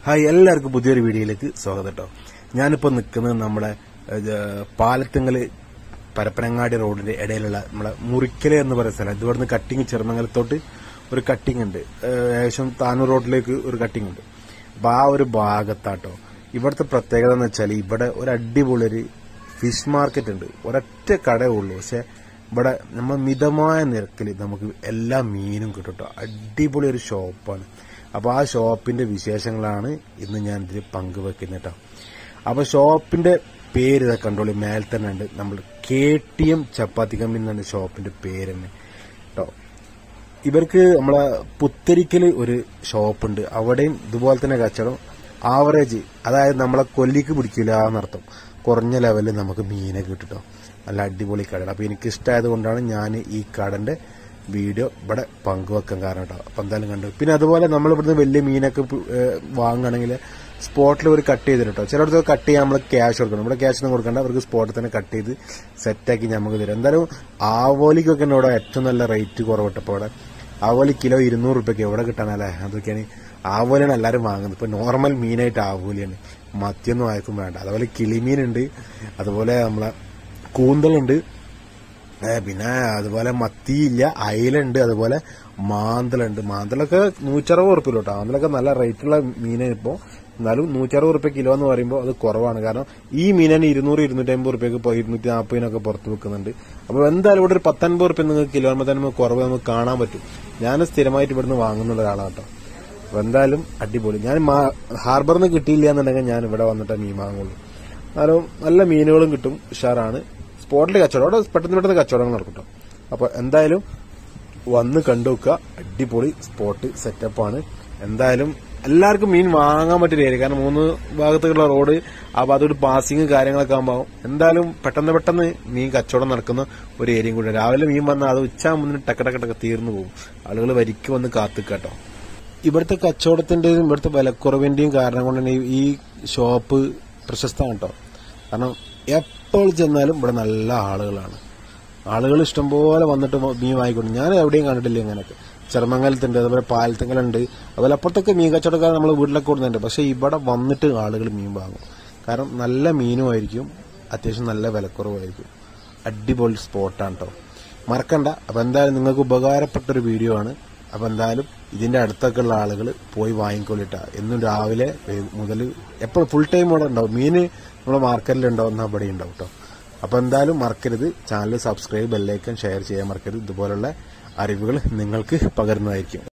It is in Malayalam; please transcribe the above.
ഹായ് എല്ലാവർക്കും പുതിയൊരു വീഡിയോയിലേക്ക് സ്വാഗതം കേട്ടോ ഞാനിപ്പോൾ നിൽക്കുന്നത് നമ്മുടെ ഏഹ്, പാലത്തുങ്കല് പരപ്പനങ്ങാടി റോഡിന്റെ ഇടയിലുള്ള നമ്മളെ മുറിക്കല് എന്ന് പറയുന്ന സ്ഥലം ഇതുവിടുന്ന് കട്ടിങ് ചെറുമംഗലത്തോട്ട് ഒരു കട്ടിങ് ഉണ്ട് ഏഹ്, ഏകദേശം താനൂർ റോഡിലേക്ക് ഒരു കട്ടിങ് ഉണ്ട് അപ്പൊ ആ ഒരു ഭാഗത്താട്ടോ ഇവിടുത്തെ പ്രത്യേകത എന്ന് വെച്ചാൽ ഇവിടെ ഒരു അടിപൊളി ഒരു ഫിഷ് മാർക്കറ്റ് ഉണ്ട് ഒരൊറ്റ കടയേ ഉള്ളൂ പക്ഷെ ഇവിടെ നമ്മൾ മിതമായ നിരക്കിൽ നമുക്ക് എല്ലാ മീനും കിട്ടും ട്ടോ. അടിപൊളി ഒരു ഷോപ്പാണ് അപ്പൊ ആ ഷോപ്പിന്റെ വിശേഷങ്ങളാണ് ഇന്ന് ഞാൻ ഇതിൽ പങ്കുവെക്കുന്നത് കേട്ടോ അപ്പൊ ഷോപ്പിന്റെ പേര് ഇതാ കണ്ടോളി മേൽ തന്നെ ഉണ്ട് നമ്മൾ K T M chapati company എന്നാണ് ഷോപ്പിന്റെ പേര് തന്നെ കേട്ടോ ഇവർക്ക് നമ്മളെ പുത്തരിക്കല് ഒരു ഷോപ്പുണ്ട് അവിടെയും ഇതുപോലെ തന്നെ കച്ചവടം ആവറേജ് അതായത് നമ്മളെ കൊല്ലിക്ക് പിടിക്കില്ല എന്നർത്ഥം കുറഞ്ഞ ലെവലിൽ നമുക്ക് മീനെ കിട്ടുട്ടോ നല്ല അടിപൊളി കട അപ്പൊ എനിക്ക് ഇഷ്ടമായത് കൊണ്ടാണ് ഞാൻ ഈ കടന്റെ വീഡിയോ ഇവിടെ പങ്കുവെക്കാൻ കാരണം കേട്ടോ അപ്പൊ എന്തായാലും കണ്ടു പിന്നെ അതുപോലെ നമ്മൾ ഇവിടുന്ന് വലിയ മീനൊക്കെ പ്- ഏഹ് വാങ്ങുകയാണെങ്കിൽ സ്പോട്ടിൽ ഒരു കട്ട് ചെയ്ത് കേട്ടോ ചിലയിടത്ത് കട്ട് ചെയ്യാൻ നമ്മൾ ക്യാഷ് കൊടുക്കണം നമ്മുടെ ക്യാഷ് ഒന്നും കൊടുക്കണ്ട അവർക്ക് സ്പോട്ടിൽ തന്നെ കട്ട് ചെയ്ത് സെറ്റാക്കി നമുക്ക് തരും എന്തായാലും ആവോലിക്കൊക്കെ തന്നെ ഇവിടെ ഏറ്റവും നല്ല റേറ്റ് കുറവിട്ടപ്പോൾ ഇവിടെ ആവോലി കിലോ ഇരുന്നൂറ് റുപ്യക്ക് എവിടെ കിട്ടാനല്ലേ അതൊക്കെയാണ് ആവോലിയാണ് എല്ലാവരും വാങ്ങുന്നത് ഇപ്പൊ നോർമൽ മീനായിട്ട് ആവോലിയാണ് മത്തിയൊന്നും ആർക്കും വേണ്ട അതുപോലെ കിളിമീനുണ്ട് അതുപോലെ നമ്മളെ കൂന്തലുണ്ട് ഏ, പിന്നെ അതുപോലെ മത്തിയില്ല അയിലുണ്ട് അതുപോലെ മാന്തലുണ്ട് മാന്തലൊക്കെ നൂറ്ററുപത് ഉറുപ്പിക കേട്ടോ മാന്തലൊക്കെ നല്ല റേറ്റുള്ള മീനാണ് ഇപ്പോൾ എന്നാലും നൂറ്ററുപത് ഉറുപ്പ്യ കിലോ എന്ന് പറയുമ്പോൾ അത് കുറവാണ് കാരണം ഈ മീനിന് ഇരുന്നൂറ് ഇരുന്നൂറ്റി അമ്പത് റുപ്യക്ക് ഇപ്പോൾ ഇരുന്നൂറ്റി നാൽപ്പതിനൊക്കെ പുറത്ത് വെക്കുന്നുണ്ട് അപ്പോൾ എന്തായാലും ഇവിടെ ഒരു പത്തൊൻപത് റുപ്യ നിങ്ങൾക്ക് കിലോ ആകുമ്പോൾ തന്നെ നമുക്ക് കുറവ് നമുക്ക് കാണാൻ പറ്റും ഞാൻ സ്ഥിരമായിട്ട് ഇവിടുന്ന് വാങ്ങുന്ന ഒരാളാണ് കേട്ടോ അപ്പോൾ എന്തായാലും അടിപൊളി ഞാൻ മാ- ഹാർബറിൽ നിന്ന് കിട്ടിയില്ല എന്നുണ്ടെങ്കിൽ ഞാൻ ഇവിടെ വന്നിട്ട് മീൻ വാങ്ങുള്ളൂ എന്നാലും നല്ല മീനുകളും കിട്ടും ഉഷാറാണ് സ്പോട്ടിൽ കച്ചവടം അവിടെ പെട്ടെന്ന് പെട്ടെന്ന് കച്ചവടങ്ങൾ നടക്കും കേട്ടോ അപ്പൊ എന്തായാലും വന്ന് കണ്ടു നോക്കുക അടിപൊളി സ്പോട്ട് സെറ്റപ്പാണ് എന്തായാലും എല്ലാവർക്കും മീൻ വാങ്ങാൻ പറ്റിയ ഏരിയ കാരണം മൂന്ന് ഭാഗത്തുള്ള റോഡ് അപ്പൊ അതൊരു പാസിങ് കാര്യങ്ങളൊക്കെ ആകുമ്പോൾ എന്തായാലും പെട്ടെന്ന് പെട്ടെന്ന് മീൻ കച്ചവടം നടക്കുന്ന ഒരു ഏരിയയും കൂടി രാവിലെ മീൻ വന്നാൽ അത് ഉച്ച മുന്നിൽ ടക്ക ടക്ക ടക്ക തീർന്നു പോകും ആളുകൾ വരിക്ക് വന്ന് കാത്തുക കേട്ടോ ഇവിടുത്തെ കച്ചവടത്തിന്റെയും ഇവിടുത്തെ വിലക്കുറവിന്റെയും കാരണം കൊണ്ട് തന്നെ ഈ- ഈ ഷോപ്പ് പ്രശസ്തമാണ് കേട്ടോ കാരണം എപ്പോൾ ചെന്നാലും ഇവിടെ നല്ല ആളുകളാണ് ആളുകൾ ഇഷ്ടംപോലെ വന്നിട്ട് മീൻ വാങ്ങിക്കൊണ്ട് ഞാൻ എവിടെയും കണ്ടിട്ടില്ല ഇങ്ങനെയൊക്കെ ചെറുമംഗലത്തുണ്ട് അതുപോലെ പാലത്തങ്കലുണ്ട് അതുപോലെ അപ്പുറത്തൊക്കെ മീൻ കച്ചവടക്കാർ നമ്മൾ വീട്ടിലൊക്കെ കൊടുക്കുന്നുണ്ട് പക്ഷെ ഇവിടെ വന്നിട്ട് ആളുകൾ മീൻ വാങ്ങും കാരണം നല്ല മീനുമായിരിക്കും അത്യാവശ്യം നല്ല വിലക്കുറവായിരിക്കും അടിപൊളി സ്പോട്ടാണ് കേട്ടോ മറക്കണ്ട അപ്പൊ എന്തായാലും നിങ്ങൾക്ക് ഉപകാരപ്പെട്ട ഒരു വീഡിയോ ആണ് അപ്പൊ എന്തായാലും ഇതിന്റെ അടുത്തൊക്കെ ഉള്ള ആളുകൾ പോയി വാങ്ങിക്കൊള്ളിട്ട എന്നും രാവിലെ മുതൽ എപ്പോഴും ഫുൾ ടൈം ഇവിടെ ഉണ്ടാവും മീന് നമ്മുടെ മാർക്കറ്റിൽ ഉണ്ടാവുന്ന അവിടെ ഉണ്ടാവും കേട്ടോ അപ്പൊ എന്തായാലും മറക്കരുത് ചാനൽ സബ്സ്ക്രൈബ് ബെല്ലൈക്കൻ ഷെയർ ചെയ്യാൻ മറക്കരുത് ഇതുപോലുള്ള അറിവുകൾ നിങ്ങൾക്ക് പകരുന്നതായിരിക്കും